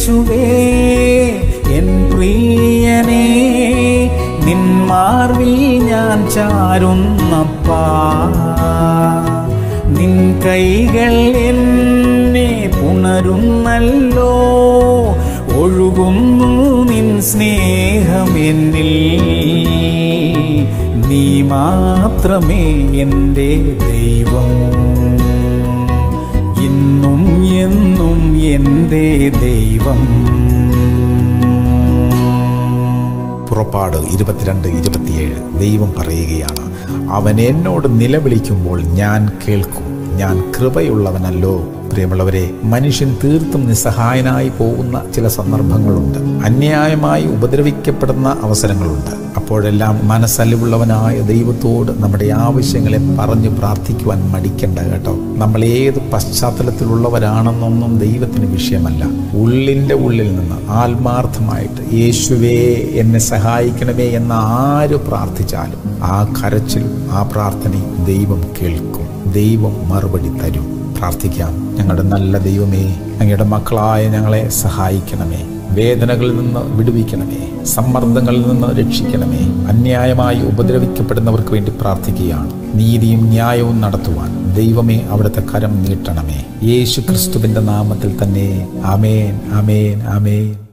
യേശുവേ എൻ പ്രിയനേ നിൻ മാർവിൽ ഞാൻ ചാരുന്നപ്പാ നിൻ കൈകൾ എന്നെ പുണരുന്നല്ലോ ഒഴുകുന്നു നിൻ സ്നേഹം എന്നിൽ നീ മാത്രമേ എൻ്റെ ദൈവം ഇന്നും എന്നും എൻ്റെ ദൈവം പുറപ്പാട് ഇരുപത്തിരണ്ട് ഇരുപത്തിയേഴ് ദൈവം പറയുകയാണ് അവൻ എന്നോട് നിലവിളിക്കുമ്പോൾ ഞാൻ കേൾക്കും ഞാൻ കൃപയുള്ളവനല്ലോ പ്രിയമുള്ളവരെ മനുഷ്യൻ തീർത്തും നിസ്സഹായനായി പോകുന്ന ചില സന്ദർഭങ്ങളുണ്ട് അന്യായമായി ഉപദ്രവിക്കപ്പെടുന്ന അവസരങ്ങളുണ്ട് അപ്പോഴെല്ലാം മനസ്സലിവുള്ളവനായ ദൈവത്തോട് നമ്മുടെ ആവശ്യങ്ങളെ പറഞ്ഞു പ്രാർത്ഥിക്കുവാൻ മടിക്കണ്ട കേട്ടോ നമ്മൾ ഏത് പശ്ചാത്തലത്തിലുള്ളവരാണെന്നൊന്നും ദൈവത്തിന് വിഷയമല്ല ഉള്ളിൻ്റെ ഉള്ളിൽ നിന്ന് ആത്മാർത്ഥമായിട്ട് യേശുവേ എന്നെ സഹായിക്കണമേ എന്ന് ആര് പ്രാർത്ഥിച്ചാലും ആ കരച്ചിൽ ആ പ്രാർത്ഥനയും ദൈവം കേൾക്കും ദൈവം മറുപടി തരും പ്രാർത്ഥിക്കാം ഞങ്ങളുടെ നല്ല ദൈവമേ അങ്ങയുടെ മക്കളായ ഞങ്ങളെ സഹായിക്കണമേ വേദനകളിൽ നിന്ന് വിടുവിക്കണമേ സമ്മർദ്ദങ്ങളിൽ നിന്ന് രക്ഷിക്കണമേ അന്യായമായി ഉപദ്രവിക്കപ്പെടുന്നവർക്ക് വേണ്ടി പ്രാർത്ഥിക്കുകയാണ് നീതിയും ന്യായവും നടത്തുവാൻ ദൈവമേ അവിടുത്തെ കരം നീട്ടണമേ യേശു ക്രിസ്തുവിന്റെ നാമത്തിൽ തന്നെ അമേൻ അമേൻ അമേൻ